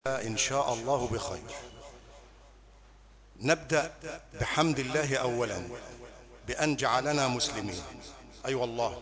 إن شاء الله بخير نبدأ بحمد الله أولا بأن جعلنا مسلمين أي أيوة والله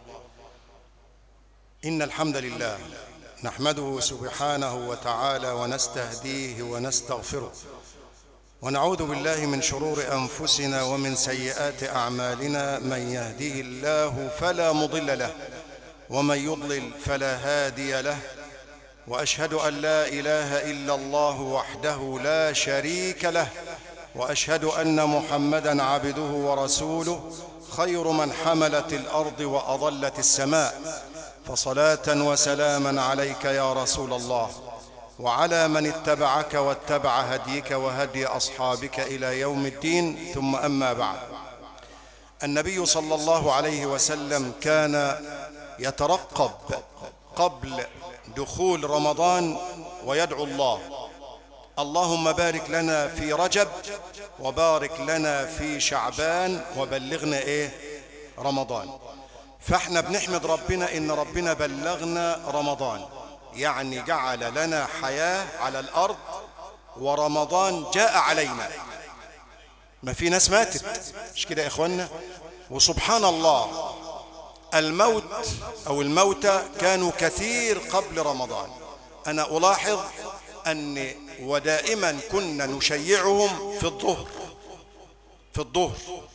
إن الحمد لله نحمده سبحانه وتعالى ونستهديه ونستغفره ونعوذ بالله من شرور أنفسنا ومن سيئات أعمالنا من يهديه الله فلا مضل له ومن يضلل فلا هادي له واشهد ان لا اله الا الله وحده لا شريك له واشهد ان محمدا عبده ورسوله خير من حملت الارض واضلت السماء فصلاه وسلاما عليك يا رسول الله وعلى من اتبعك واتبع هديك وهدي اصحابك الى يوم الدين ثم اما بعد النبي صلى الله عليه وسلم كان يترقب قبل دخول رمضان ويدعو الله اللهم بارك لنا في رجب وبارك لنا في شعبان وبلغنا ايه رمضان فاحنا بنحمد ربنا ان ربنا بلغنا رمضان يعني جعل لنا حياة على الارض ورمضان جاء علينا ما في ناس ماتت مش كده يا اخوانا وسبحان الله الموت أو الموتى كانوا كثير قبل رمضان أنا ألاحظ أن ودائما كنا نشيعهم في الظهر في الظهر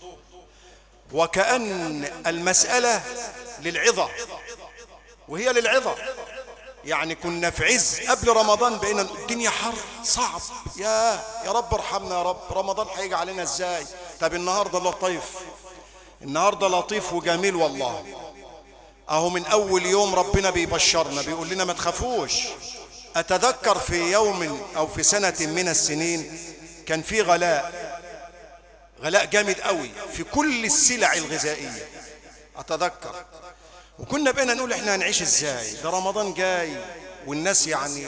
وكأن المسألة للعظة وهي للعظة يعني كنا في عز قبل رمضان بقينا الدنيا حر صعب يا يا رب ارحمنا يا رب رمضان هيجي علينا ازاي طب النهارده لطيف النهارده لطيف وجميل والله اهو من اول يوم ربنا بيبشرنا بيقول لنا ما تخافوش اتذكر في يوم او في سنة من السنين كان في غلاء غلاء جامد قوي في كل السلع الغذائية اتذكر وكنا بقينا نقول احنا هنعيش ازاي ده رمضان جاي والناس يعني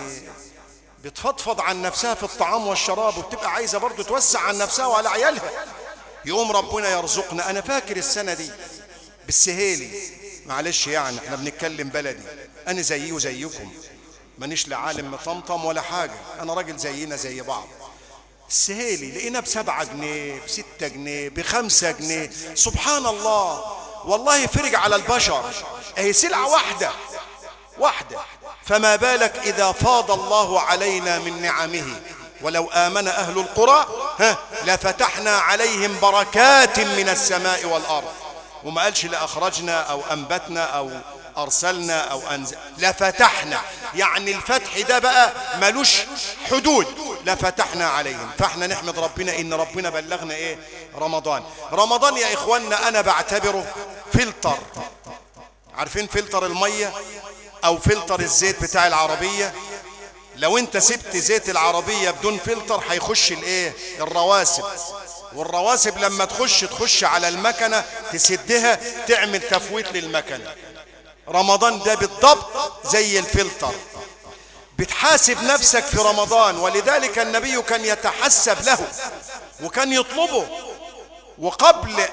بتفضفض عن نفسها في الطعام والشراب وبتبقى عايزة برضو توسع عن نفسها وعلى عيالها يقوم ربنا يرزقنا انا فاكر السنة دي بالسهيلي معلش يعني احنا بنتكلم بلدي انا زيي وزيكم مانيش لا عالم مطمطم ولا حاجة انا راجل زينا زي بعض السهيلي لقينا بسبعة جنيه بستة جنيه بخمسة جنيه سبحان الله والله فرج على البشر اهي سلعة واحدة واحدة فما بالك اذا فاض الله علينا من نعمه ولو آمن أهل القرى ها لفتحنا عليهم بركات من السماء والأرض وما قالش لأخرجنا أو أنبتنا أو أرسلنا أو أنزل لفتحنا يعني الفتح ده بقى ملوش حدود لفتحنا عليهم فاحنا نحمد ربنا إن ربنا بلغنا إيه رمضان رمضان يا إخواننا أنا بعتبره فلتر عارفين فلتر المية أو فلتر الزيت بتاع العربية لو انت سبت زيت العربية بدون فلتر هيخش الايه الرواسب والرواسب لما تخش تخش على المكنة تسدها تعمل تفويت للمكنة رمضان ده بالضبط زي الفلتر بتحاسب نفسك في رمضان ولذلك النبي كان يتحسب له وكان يطلبه وقبل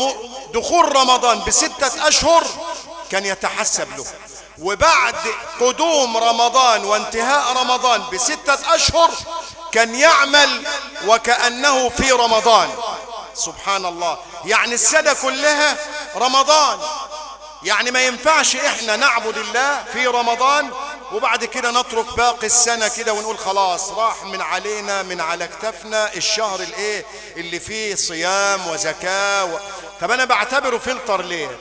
دخول رمضان بستة أشهر كان يتحسب له وبعد قدوم رمضان وانتهاء رمضان بستة أشهر كان يعمل وكأنه في رمضان سبحان الله يعني السنة كلها رمضان يعني ما ينفعش احنا نعبد الله في رمضان وبعد كده نترك باقي السنة كده ونقول خلاص راح من علينا من على كتفنا الشهر الايه اللي فيه صيام وزكاة و... طب انا بعتبره فلتر ليه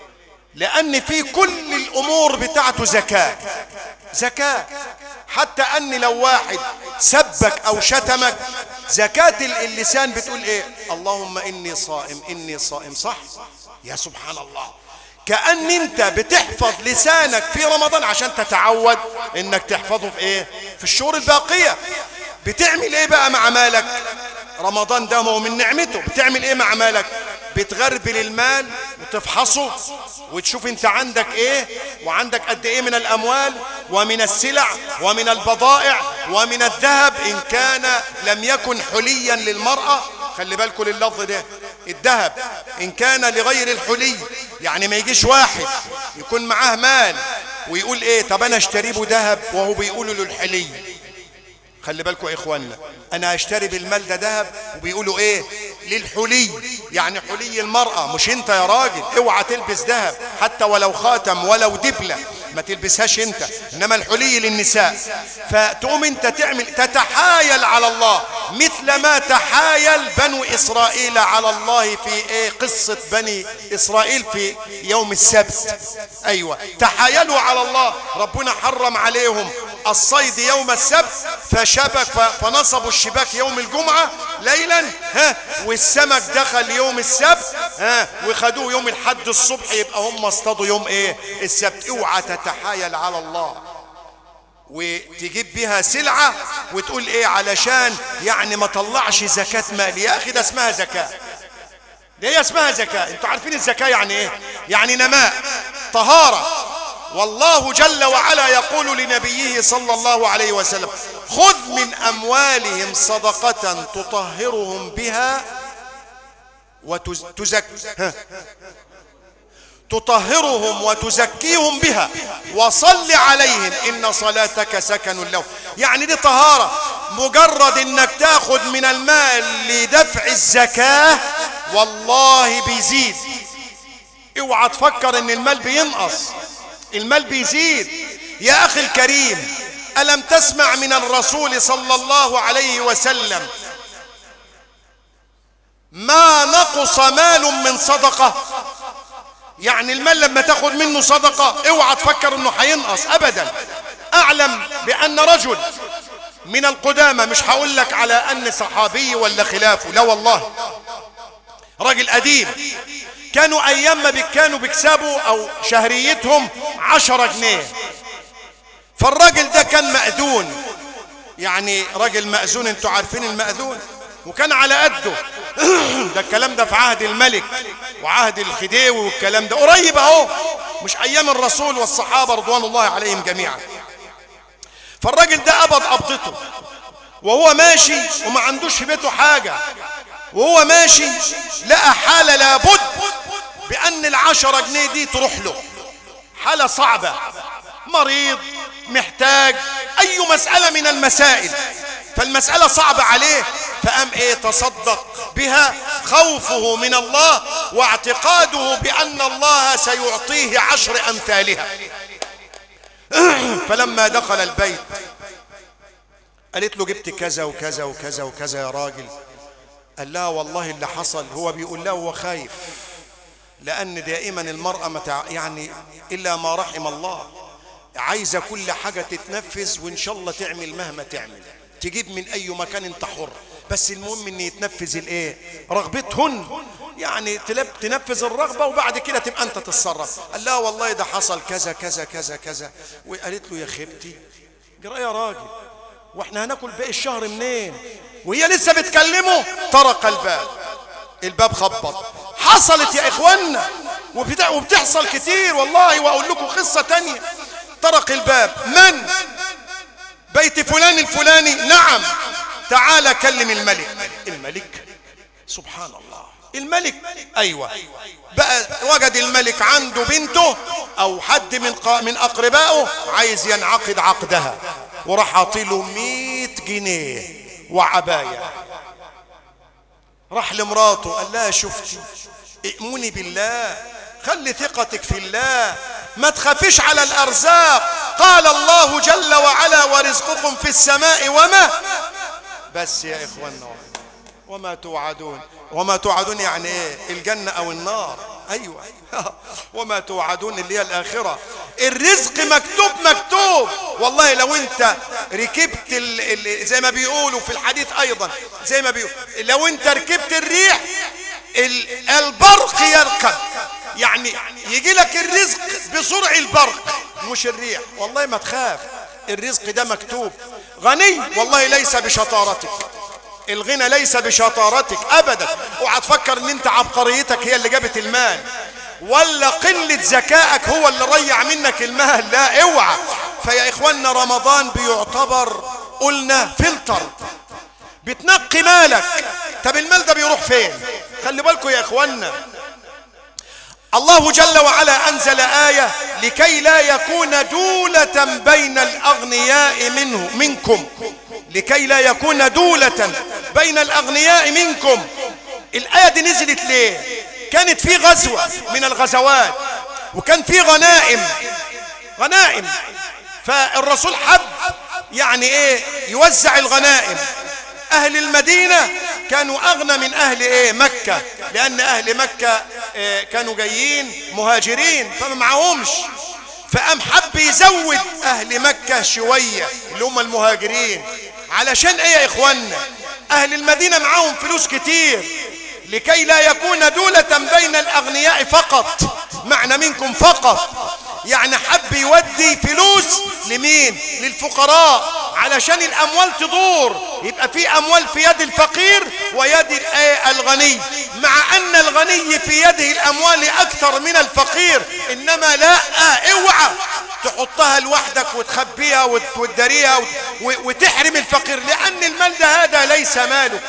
لأن في كل الأمور بتاعته زكاة زكاة حتى أن لو واحد سبك أو شتمك زكاة اللسان بتقول إيه اللهم إني صائم إني صائم صح يا سبحان الله كأن أنت بتحفظ لسانك في رمضان عشان تتعود إنك تحفظه في إيه في الشهور الباقية بتعمل إيه بقى مع مالك رمضان ده هو من نعمته بتعمل إيه مع مالك بتغربل المال وتفحصه وتشوف انت عندك ايه وعندك قد ايه من الاموال ومن السلع ومن البضائع ومن الذهب ان كان لم يكن حليا للمرأة خلي بالكم لللفظ ده الذهب ان كان لغير الحلي يعني ما يجيش واحد يكون معاه مال ويقول ايه طب انا اشتري له ذهب وهو بيقول له الحلي خلي بالكم يا اخوانا انا اشتري بالمال ده ذهب وبيقولوا ايه للحلي يعني حلي المرأة مش انت يا راجل اوعى تلبس ذهب حتى ولو خاتم ولو دبلة ما تلبسهاش انت انما الحلي للنساء فتقوم انت تعمل تتحايل على الله مثل ما تحايل بنو اسرائيل على الله في ايه قصة بني اسرائيل في يوم السبت ايوه تحايلوا على الله ربنا حرم عليهم الصيد يوم السبت فشبك فنصبوا الشباك يوم الجمعة ليلا ها والسمك دخل يوم السبت ها وخدوه يوم الحد الصبح يبقى هم اصطادوا يوم ايه السبت اوعى تتحايل على الله وتجيب بها سلعة وتقول ايه علشان يعني ما طلعش زكاة مال يا اخي ده اسمها زكاة ده هي اسمها زكاة انتوا عارفين الزكاة يعني ايه يعني نماء طهارة والله جل وعلا يقول لنبيه صلى الله عليه وسلم خذ من أموالهم صدقة تطهرهم بها وتزك تطهرهم وتزكيهم بها وصل عليهم إن صلاتك سكن لهم يعني دي طهارة مجرد انك تاخد من المال لدفع الزكاة والله بيزيد اوعى تفكر ان المال بينقص المال بيزيد يا أخي الكريم ألم تسمع من الرسول صلى الله عليه وسلم ما نقص مال من صدقة يعني المال لما تاخد منه صدقة اوعى تفكر انه هينقص ابدا اعلم بان رجل من القدامى مش هقول لك على ان صحابي ولا خلافه لا والله راجل قديم كانوا ايام ما كانوا بيكسبوا او شهريتهم عشرة جنيه فالراجل ده كان مأذون يعني راجل مأذون انتوا عارفين المأذون وكان على قده ده الكلام ده في عهد الملك وعهد الخديوي والكلام ده قريب اهو مش ايام الرسول والصحابه رضوان الله عليهم جميعا فالراجل ده قبض قبضته وهو ماشي وما عندوش في بيته حاجه وهو ماشي لقى حاله لابد بان العشرة جنيه دي تروح له حاله صعبه مريض محتاج اي مساله من المسائل فالمسألة صعبة عليه فقام ايه تصدق بها خوفه من الله واعتقاده بأن الله سيعطيه عشر أمثالها فلما دخل البيت قالت له جبت كذا وكذا وكذا وكذا يا راجل قال لها والله اللي حصل هو بيقول له هو خايف لأن دائما المرأة متع يعني إلا ما رحم الله عايزة كل حاجة تتنفذ وإن شاء الله تعمل مهما تعمل تجيب من اي مكان انت حر بس المهم ان يتنفذ الايه رغبتهن يعني تنفذ الرغبه وبعد كده تبقى انت تتصرف قال لا والله ده حصل كذا كذا كذا كذا وقالت له يا خيبتي جرى يا راجل واحنا هناكل باقي الشهر منين وهي لسه بتكلمه طرق الباب الباب خبط حصلت يا اخوانا وبتحصل كتير والله واقول لكم قصه تانية طرق الباب من بيت فلان الفلاني نعم تعال كلم الملك الملك سبحان الله الملك ايوه بقى وجد الملك عنده بنته او حد من من اقربائه عايز ينعقد عقدها وراح عطيله 100 جنيه وعبايه راح لمراته قال لها شفتي ائمني بالله خلي ثقتك في الله ما تخافيش على الارزاق قال الله جل وعلا ورزقكم في السماء وما بس يا اخواننا وما توعدون وما توعدون يعني ايه الجنة او النار ايوه وما توعدون اللي هي الاخرة الرزق مكتوب مكتوب والله لو انت ركبت ال ال زي ما بيقولوا في الحديث ايضا زي ما بيقولوا لو انت ركبت الريح البرق يركب يعني يجي لك الرزق بسرع البرق مش الريح والله ما تخاف الرزق ده مكتوب غني والله ليس بشطارتك الغنى ليس بشطارتك ابدا اوعى تفكر ان انت عبقريتك هي اللي جابت المال ولا قلة ذكائك هو اللي ريع منك المال لا اوعى فيا اخوانا رمضان بيعتبر قلنا فلتر بتنقي مالك طب المال ده بيروح فين خلي بالكم يا اخوانا الله جل وعلا أنزل آية لكي لا يكون دولة بين الأغنياء منه منكم لكي لا يكون دولة بين الأغنياء منكم الآية دي نزلت ليه كانت في غزوة من الغزوات وكان في غنائم غنائم فالرسول حب يعني ايه يوزع الغنائم اهل المدينة كانوا اغنى من اهل ايه مكة لان اهل مكة إيه كانوا جايين مهاجرين فما معهمش فقام حب يزود اهل مكة شوية اللي هم المهاجرين علشان ايه يا اخوانا اهل المدينة معاهم فلوس كتير لكي لا يكون دولة بين الاغنياء فقط معنى منكم فقط يعني حب يودي فلوس لمين للفقراء علشان الاموال تدور يبقى في اموال في يد الفقير ويد الغني مع ان الغني في يده الاموال اكثر من الفقير انما لا اوعى تحطها لوحدك وتخبيها وتداريها وتحرم الفقير لان المال ده هذا ليس مالك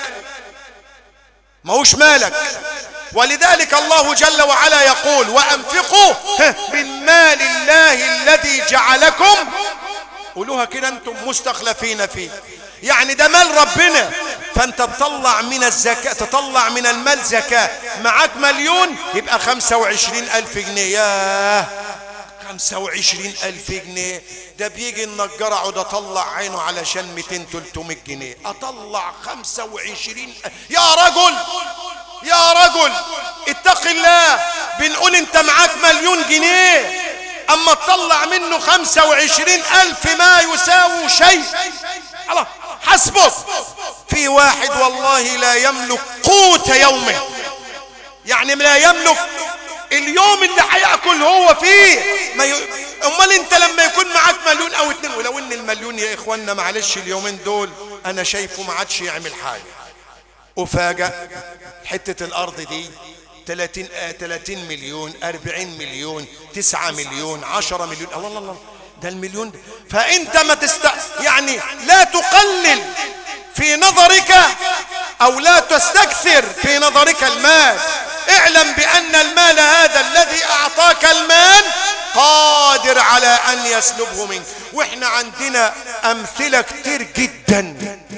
ما هوش مالك ولذلك الله جل وعلا يقول وأنفقوا من مال الله الذي جعلكم قولوها كده أنتم مستخلفين فيه يعني ده مال ربنا فانت تطلع من الزكاة تطلع من المال زكاة معاك مليون يبقى خمسة وعشرين ألف جنيه ياه خمسة وعشرين ألف جنيه ده بيجي النجار اقعد اطلع عينه علشان 200 300 جنيه اطلع خمسة وعشرين يا رجل يا رجل اتق الله بنقول انت معاك مليون جنيه اما تطلع منه خمسة وعشرين الف ما يساوي شيء الله حسبك في واحد والله لا يملك قوت يومه يعني لا يملك اليوم اللي هياكل هو فيه ما ي... امال انت لما يكون معاك مليون او اتنين ولو ان المليون يا اخوانا معلش اليومين دول انا شايفه ما عادش يعمل حاجه وفاجأ حتة الأرض دي 30 آه 30 مليون 40 مليون 9 مليون 10 مليون الله الله الله ده المليون ده فأنت ما تست يعني لا تقلل في نظرك أو لا تستكثر في نظرك المال اعلم بأن المال هذا الذي أعطاك المال قادر على أن يسلبه منك وإحنا عندنا أمثلة كتير جدا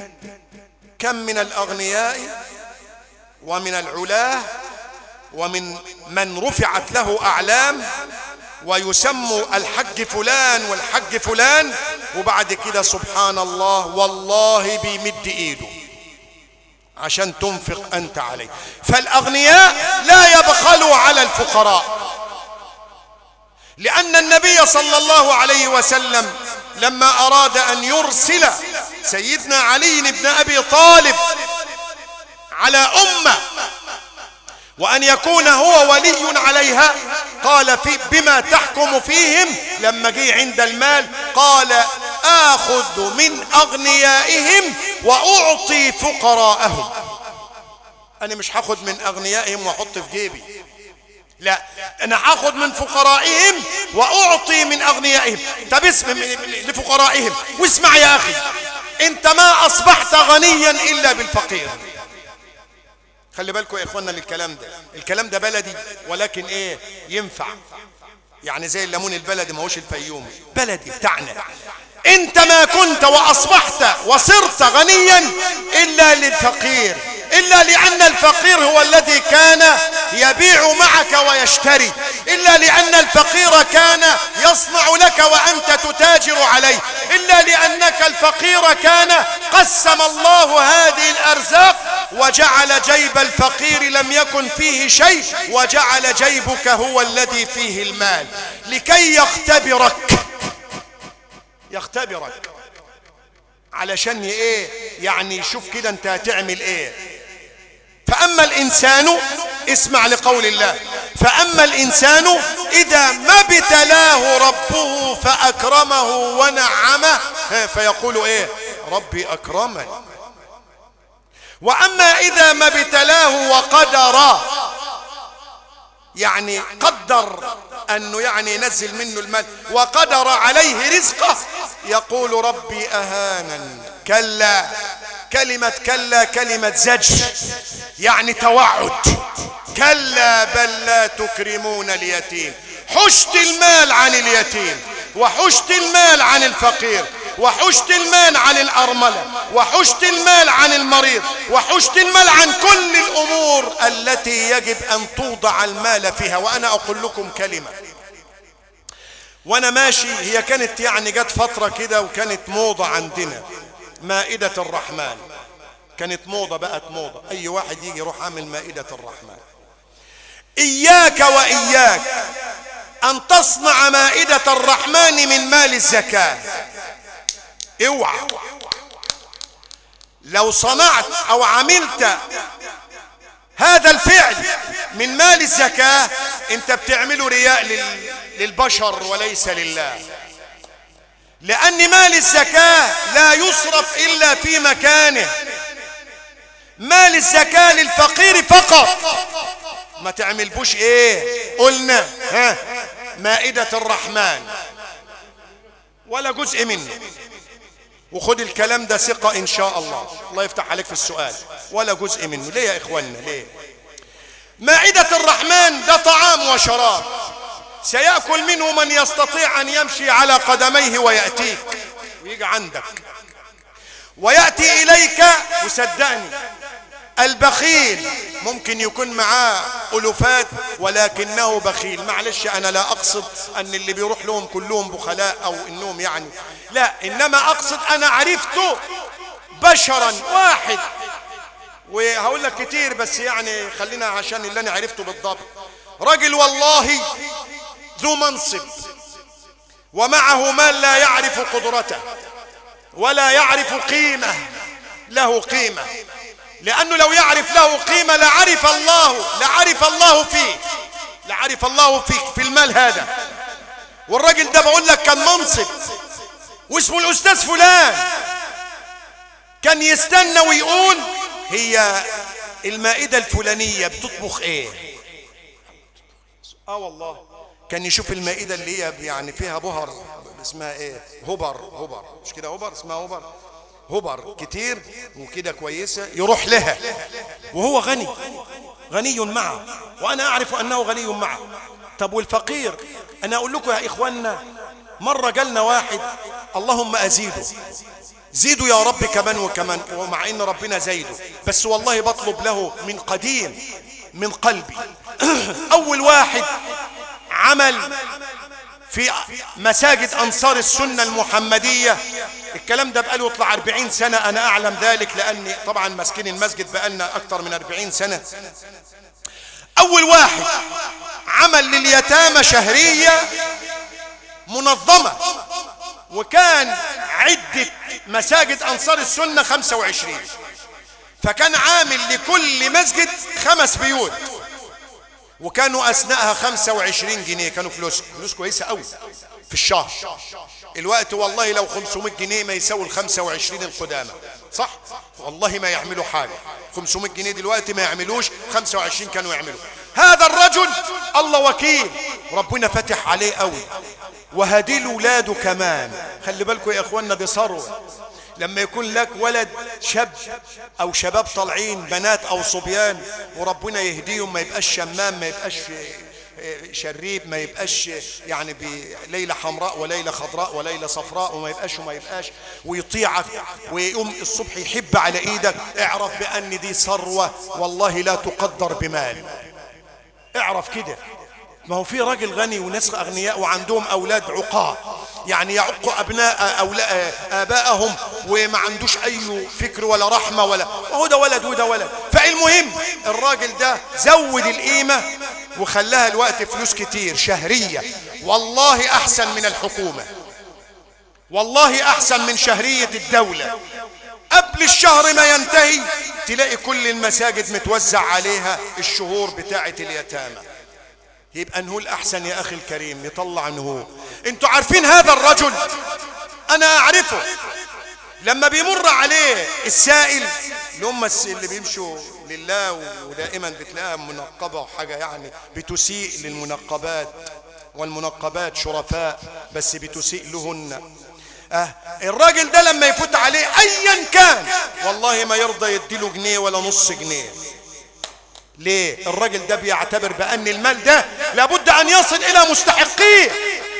كم من الأغنياء ومن العلاه ومن من رفعت له أعلام ويسموا الحج فلان والحج فلان وبعد كده سبحان الله والله بيمد ايده عشان تنفق انت عليه فالاغنياء لا يبخلوا على الفقراء لان النبي صلى الله عليه وسلم لما اراد ان يرسل سيدنا علي بن ابي طالب على امه وان يكون هو ولي عليها قال في بما تحكم فيهم لما جه عند المال قال اخذ من اغنيائهم واعطي فقراءهم انا مش هاخد من اغنيائهم واحط في جيبي لا انا هاخد من فقرائهم واعطي من اغنيائهم طب اسم لفقرائهم واسمع يا اخي انت ما اصبحت غنيا الا بالفقير خلي بالكم يا اخوانا للكلام ده الكلام ده بلدي ولكن ايه ينفع يعني زي الليمون البلدي ما هوش الفيومي بلدي بتاعنا انت ما كنت واصبحت وصرت غنيا الا للفقير الا لان الفقير هو الذي كان يبيع معك ويشتري الا لان الفقير كان يصنع لك وانت تتاجر عليه الا لانك الفقير كان قسم الله هذه الارزاق وجعل جيب الفقير لم يكن فيه شيء وجعل جيبك هو الذي فيه المال لكي يختبرك يختبرك علشان ايه يعني يشوف كده انت هتعمل ايه فاما الانسان اسمع لقول الله فاما الانسان اذا ما ابتلاه ربه فاكرمه ونعمه فيقول ايه ربي اكرمني واما اذا ما ابتلاه وقدر يعني قدر انه يعني ينزل منه المال وقدر عليه رزقه يقول ربي اهانا كلا كلمة كلا كلمة زجر يعني توعد كلا بل لا تكرمون اليتيم حشت المال عن اليتيم وحشت المال عن الفقير وحشت المال عن الأرملة وحشت المال عن المريض وحشت المال عن كل الأمور التي يجب أن توضع المال فيها وأنا أقول لكم كلمة وانا ماشي هي كانت يعني جت فترة كده وكانت موضة عندنا مائدة الرحمن كانت موضة بقت موضة اي واحد يجي يروح عامل مائدة الرحمن اياك واياك ان تصنع مائدة الرحمن من مال الزكاة اوعى لو صنعت او عملت هذا الفعل من مال الزكاة انت بتعمله رياء لل... للبشر وليس لله لأن مال الزكاة لا يصرف إلا في مكانه مال الزكاة للفقير فقط ما تعملبوش ايه قلنا ها مائدة الرحمن ولا جزء منه وخد الكلام ده ثقة ان شاء الله الله يفتح عليك في السؤال ولا جزء منه ليه يا اخواننا ليه مائدة الرحمن ده طعام وشراب سيأكل منه من يستطيع أن يمشي على قدميه ويأتيك ويجي عندك ويأتي إليك وصدقني البخيل ممكن يكون معاه ألوفات ولكنه بخيل معلش أنا لا أقصد أن اللي بيروح لهم كلهم بخلاء أو إنهم يعني لا إنما أقصد أنا عرفته بشرا واحد وهقول لك كتير بس يعني خلينا عشان اللي أنا عرفته بالضبط رجل والله ذو منصب ومعه مال لا يعرف قدرته ولا يعرف قيمة له قيمة لأنه لو يعرف له قيمة لعرف الله لعرف الله فيه لعرف الله فيك في المال هذا والراجل ده بقول لك كان منصب واسمه الأستاذ فلان كان يستنى ويقول هي المائدة الفلانية بتطبخ ايه اه والله كان يشوف المائدة اللي هي يعني فيها بهر اسمها ايه هبر هبر مش كده هبر اسمها هبر هبر كتير وكده كويسة يروح لها وهو غني غني معه وانا اعرف انه غني معه طب والفقير انا اقول لكم يا اخواننا مرة جالنا واحد اللهم ازيده زيدوا يا رب كمان وكمان ومع ان ربنا زيده بس والله بطلب له من قديم من قلبي اول واحد عمل في مساجد أنصار السنة المحمدية الكلام ده بقاله يطلع 40 سنة أنا أعلم ذلك لأني طبعا ماسكين المسجد بقالنا أكثر من 40 سنة أول واحد عمل لليتامى شهرية منظمة وكان عدة مساجد أنصار السنة 25 فكان عامل لكل مسجد خمس بيوت وكانوا أثناءها 25 جنيه كانوا فلوس فلوس كويسة قوي في الشهر الوقت والله لو 500 جنيه ما يساوي ال 25 القدامى صح والله ما يعملوا حاجة 500 جنيه دلوقتي ما يعملوش 25 كانوا يعملوا هذا الرجل الله وكيل ربنا فتح عليه قوي وهدي لاولاده كمان خلي بالكم يا اخوانا دي ثروه لما يكون لك ولد شاب او شباب طالعين بنات او صبيان وربنا يهديهم ما يبقاش شمام ما يبقاش شريب ما يبقاش يعني بليلة حمراء وليلة خضراء وليلة صفراء وما يبقاش وما يبقاش ويطيعك ويقوم الصبح يحب على ايدك اعرف بان دي ثروة والله لا تقدر بمال اعرف كده ما هو في راجل غني وناس اغنياء وعندهم اولاد عقاء يعني يعقوا ابناء أولاء ابائهم وما عندوش اي فكر ولا رحمه ولا وهو ده ولد وده ولد فالمهم الراجل ده زود القيمه وخلاها الوقت فلوس كتير شهريه والله احسن من الحكومه والله احسن من شهريه الدوله قبل الشهر ما ينتهي تلاقي كل المساجد متوزع عليها الشهور بتاعه اليتامى يبقى نقول احسن يا اخي الكريم يطلع نهو انتوا عارفين هذا الرجل انا اعرفه لما بيمر عليه السائل اللي هم اللي بيمشوا لله ودائما بتلاقيها منقبه وحاجه يعني بتسيء للمنقبات والمنقبات شرفاء بس بتسيء لهن اه الراجل ده لما يفوت عليه ايا كان والله ما يرضى يديله جنيه ولا نص جنيه ليه الراجل ده بيعتبر بأن المال ده لابد أن يصل إلى مستحقيه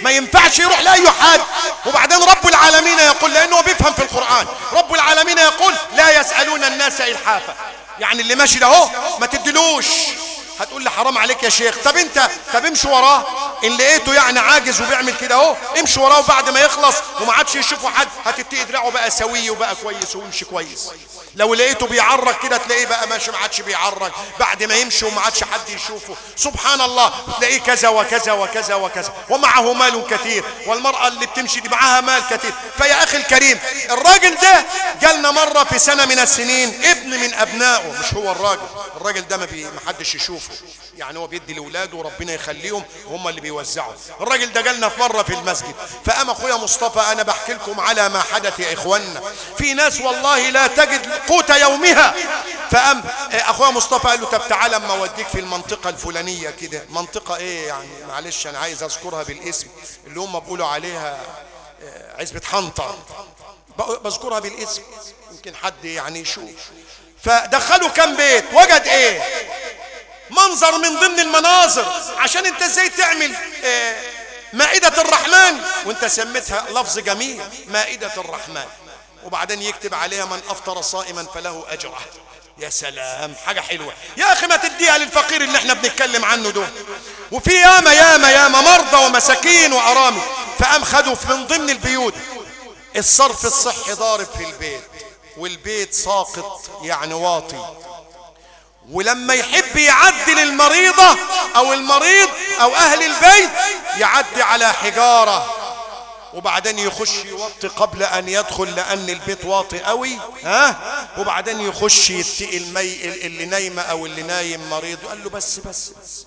ما ينفعش يروح لاي حد وبعدين رب العالمين يقول لانه بيفهم في القران رب العالمين يقول لا يسالون الناس الحافه يعني اللي ماشي ده اهو ما تدلوش هتقول لي حرام عليك يا شيخ طب انت طب امشي وراه ان لقيته يعني عاجز وبيعمل كده اهو امشي وراه وبعد ما يخلص وما عادش يشوفه حد هتتقي دراعه بقى سوي وبقى كويس ويمشي كويس لو لقيته بيعرج كده تلاقيه بقى ماشي ما عادش بيعرج بعد ما يمشي وما عادش حد يشوفه سبحان الله تلاقيه كذا وكذا وكذا وكذا ومعه مال كثير والمرأة اللي بتمشي دي معاها مال كثير فيا أخي الكريم الراجل ده جالنا مرة في سنة من السنين ابن من أبنائه مش هو الراجل الراجل ده ما بي- ما حدش يشوفه يعني هو بيدي لاولاده وربنا يخليهم وهم اللي بيوزعوا الراجل ده جالنا في مره في المسجد فقام اخويا مصطفى انا بحكي لكم على ما حدث يا اخواننا في ناس والله لا تجد قوت يومها فقام آه، اخويا مصطفى قال له طب تعالى اما اوديك في المنطقه الفلانيه كده منطقه ايه يعني معلش انا عايز اذكرها بالاسم اللي هم بيقولوا عليها آه، عزبه حنطر ب- بذكرها بالاسم يمكن حد يعني يشوف فدخلوا كم بيت وجد ايه منظر من ضمن المناظر عشان انت ازاي تعمل آه، مائدة الرحمن وانت سميتها لفظ جميل مائدة الرحمن وبعدين يكتب عليها من افطر صائما فله اجره يا سلام حاجة حلوة يا اخي ما تديها للفقير اللي احنا بنتكلم عنه ده وفي ياما ياما ياما مرضى ومساكين وارامل فقام خدوا من ضمن البيوت الصرف الصحي ضارب في البيت والبيت ساقط يعني واطي ولما يحب يعدي للمريضة او المريض او اهل البيت يعدي على حجارة وبعدين يخش يوطي قبل ان يدخل لان البيت واطي قوي ها وبعدين يخش يتقي المي اللي نايمة او اللي نايم مريض قال له بس بس بس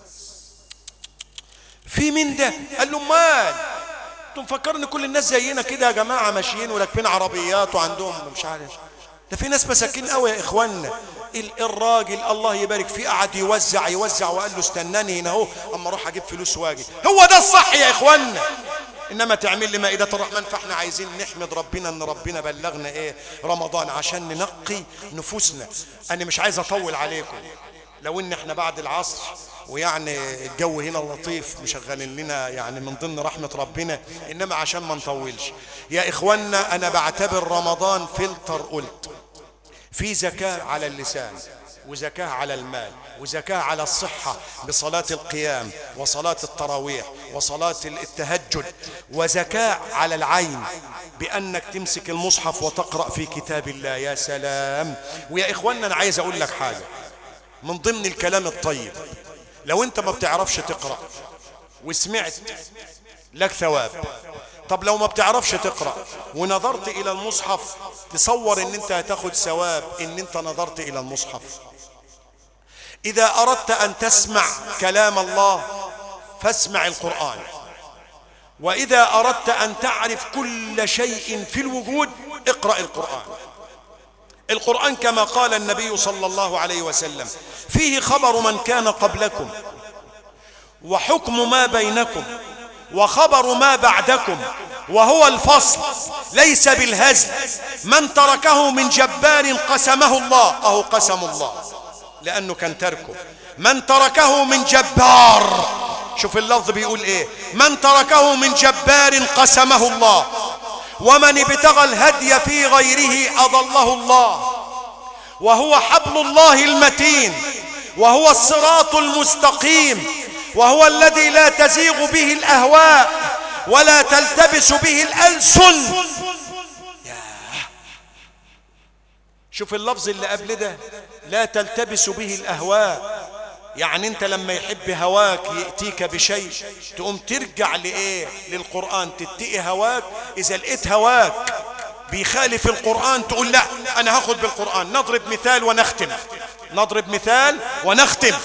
في مين ده قال له مال انتوا مفكرين كل الناس زينا كده يا جماعه ماشيين وراكبين عربيات وعندهم مش عارف ده في ناس مساكين قوي يا اخوانا ال- الراجل الله يبارك فيه قعد يوزع يوزع وقال له استناني هنا اهو اما اروح اجيب فلوس واجي هو ده الصح يا اخوانا انما تعمل لي مائده الرحمن فاحنا عايزين نحمد ربنا ان ربنا بلغنا ايه رمضان عشان ننقي نفوسنا انا مش عايز اطول عليكم لو ان احنا بعد العصر ويعني الجو هنا لطيف مشغلين لنا يعني من ضمن رحمة ربنا انما عشان ما نطولش يا اخوانا انا بعتبر رمضان فلتر قلت في زكاة على اللسان وزكاة على المال وزكاة على الصحة بصلاة القيام وصلاة التراويح وصلاة التهجد وزكاة على العين بأنك تمسك المصحف وتقرأ في كتاب الله يا سلام ويا إخوانا أنا عايز أقول لك حاجة من ضمن الكلام الطيب لو انت ما بتعرفش تقرأ وسمعت لك ثواب طب لو ما بتعرفش تقرأ ونظرت الى المصحف تصور ان انت هتاخد ثواب ان انت نظرت الى المصحف اذا اردت ان تسمع كلام الله فاسمع القرآن واذا اردت ان تعرف كل شيء في الوجود اقرأ القرآن القرآن كما قال النبي صلى الله عليه وسلم فيه خبر من كان قبلكم وحكم ما بينكم وخبر ما بعدكم وهو الفصل ليس بالهزل من تركه من جبار قسمه الله أهو قسم الله لأنه كان تركه من تركه من جبار شوف اللفظ بيقول ايه من تركه من جبار قسمه الله ومن ابتغى الهدي في غيره أضله الله وهو حبل الله المتين وهو الصراط المستقيم وهو الذي لا تزيغ به الأهواء ولا تلتبس به الألسن شوف اللفظ اللي قبل ده لا تلتبس به الأهواء يعني انت لما يحب هواك يأتيك بشيء تقوم ترجع لإيه للقرآن تتقي هواك إذا لقيت هواك بيخالف القرآن تقول لا أنا هاخد بالقرآن نضرب مثال ونختم نضرب مثال ونختم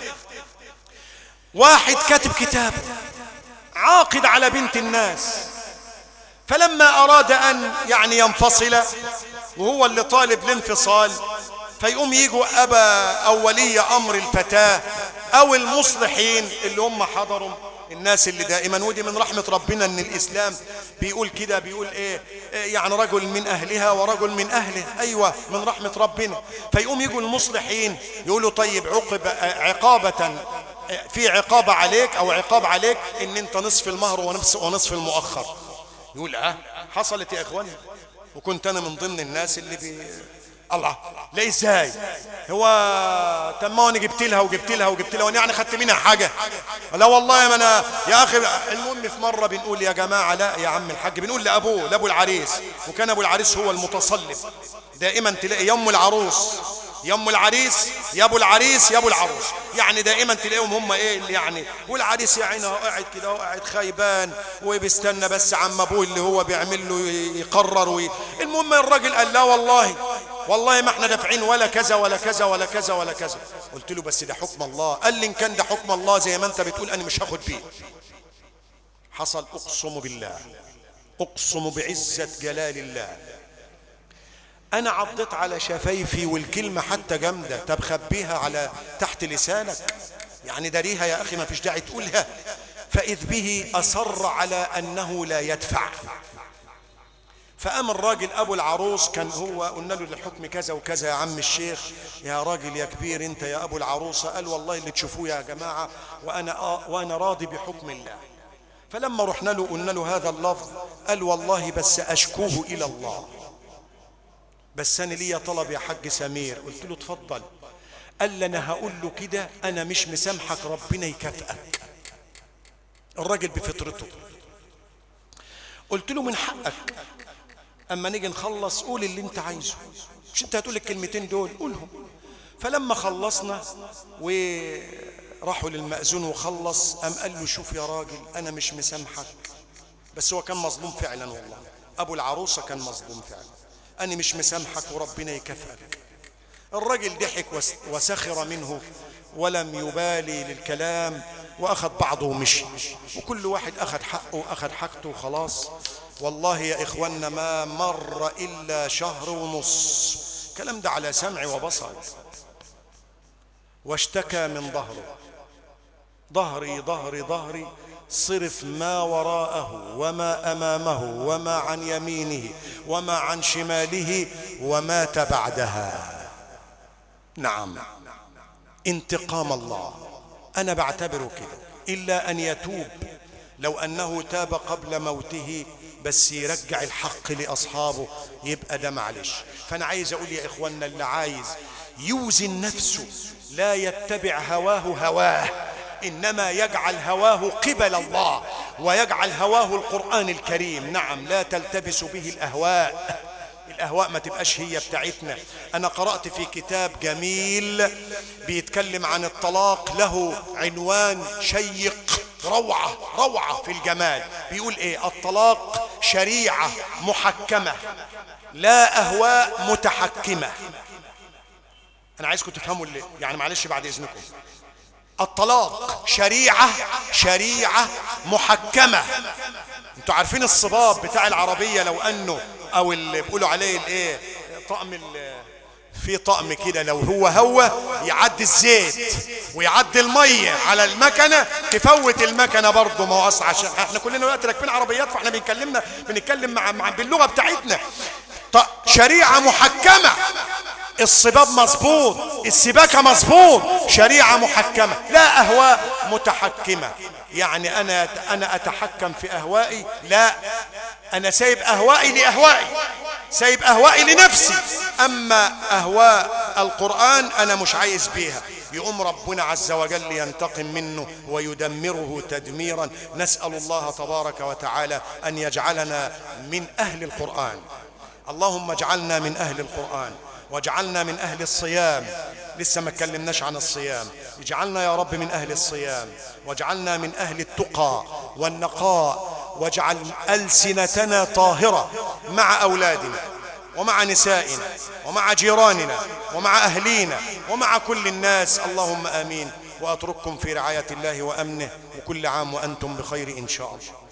واحد كاتب كتاب عاقد على بنت الناس فلما أراد أن يعني ينفصل وهو اللي طالب الانفصال فيقوم يجوا أبا أو ولي أمر الفتاة أو المصلحين اللي هم حضروا الناس اللي دائما ودي من رحمة ربنا ان الاسلام بيقول كده بيقول ايه إيه يعني رجل من اهلها ورجل من اهله ايوه من رحمة ربنا فيقوم يجوا المصلحين يقولوا طيب عقب عقابة في عقابة عليك او عقاب عليك ان انت نصف المهر ونصف, ونصف المؤخر يقول اه حصلت يا اخواني وكنت انا من ضمن الناس اللي بي الله لا ازاي هو طب ما انا جبت لها وجبت لها وجبت لها وانا يعني خدت منها حاجه لا والله ما انا يا اخي المهم في مره بنقول يا جماعه لا يا عم الحاج بنقول لابوه لابو العريس وكان ابو العريس هو المتصلب دائما تلاقي يم العروس يم العريس يا ابو العريس يا ابو العروس يعني دائما تلاقيهم هم ايه اللي يعني والعريس يا عينه قاعد كده وقاعد خيبان وبيستنى بس عم ابوه اللي هو بيعمل له يقرر وي... المهم الراجل قال لا والله والله ما احنا دافعين ولا كذا ولا كذا ولا كذا ولا كذا قلت له بس ده حكم الله قال لي ان كان ده حكم الله زي ما انت بتقول انا مش هاخد بيه حصل اقسم بالله اقسم بعزة جلال الله انا عضيت على شفايفي والكلمة حتى جامدة طب خبيها على تحت لسانك يعني داريها يا اخي ما فيش داعي تقولها فاذ به اصر على انه لا يدفع فقام الراجل ابو العروس كان هو قلنا له الحكم كذا وكذا يا عم الشيخ يا راجل يا كبير انت يا ابو العروسه قال والله اللي تشوفوه يا جماعه وانا آه وانا راضي بحكم الله فلما رحنا له قلنا له هذا اللفظ قال والله بس اشكوه الى الله بس انا ليا طلب يا حاج سمير قلت له اتفضل قال لي انا هقول له كده انا مش مسامحك ربنا يكافئك الراجل بفطرته قلت له من حقك اما نيجي نخلص قول اللي انت عايزه مش انت هتقول الكلمتين دول قولهم فلما خلصنا وراحوا للمأذون وخلص قام قال له شوف يا راجل انا مش مسامحك بس هو كان مظلوم فعلا والله ابو العروسه كان مظلوم فعلا انا مش مسامحك وربنا يكافئك الراجل ضحك وسخر منه ولم يبالي للكلام واخذ بعضه ومشي وكل واحد اخذ حقه واخذ حاجته وخلاص والله يا إخواننا ما مر إلا شهر ونص كلام ده على سمع وبصر واشتكى من ظهره ظهري ظهري ظهري صرف ما وراءه وما أمامه وما عن يمينه وما عن شماله ومات بعدها نعم انتقام الله أنا بعتبره كده إلا أن يتوب لو أنه تاب قبل موته بس يرجع الحق لأصحابه يبقى ده معلش فأنا عايز أقول يا إخواننا اللي عايز يوزن نفسه لا يتبع هواه هواه إنما يجعل هواه قبل الله ويجعل هواه القرآن الكريم نعم لا تلتبس به الأهواء الأهواء ما تبقاش هي بتاعتنا أنا قرأت في كتاب جميل بيتكلم عن الطلاق له عنوان شيق روعة روعة في الجمال بيقول ايه الطلاق شريعة محكمة لا اهواء متحكمة انا عايزكم تفهموا اللي يعني معلش بعد اذنكم الطلاق شريعة شريعة محكمة انتوا عارفين الصباب بتاع العربية لو انه او اللي بيقولوا عليه الايه طقم في طقم كده لو هو هو يعدي الزيت ويعدي الميه على المكنه تفوت المكنه برضه ما هو اصلا عشان احنا كلنا دلوقتي راكبين عربيات فاحنا بنكلمنا بنتكلم مع, مع باللغه بتاعتنا شريعه محكمه الصباب مظبوط السباكه مظبوط شريعه محكمه لا اهواء متحكمه يعني انا انا اتحكم في اهوائي لا انا سايب اهوائي لاهوائي سايب اهوائي لنفسي اما اهواء القرآن انا مش عايز بيها يقوم ربنا عز وجل ينتقم منه ويدمره تدميرا نسأل الله تبارك وتعالى ان يجعلنا من اهل القرآن اللهم اجعلنا من اهل القرآن واجعلنا من اهل الصيام لسه ما اتكلمناش عن الصيام اجعلنا يا رب من اهل الصيام واجعلنا من اهل التقى والنقاء واجعل ألسنتنا طاهرة مع أولادنا ومع نسائنا ومع جيراننا ومع أهلينا ومع كل الناس اللهم آمين وأترككم في رعاية الله وأمنه وكل عام وأنتم بخير إن شاء الله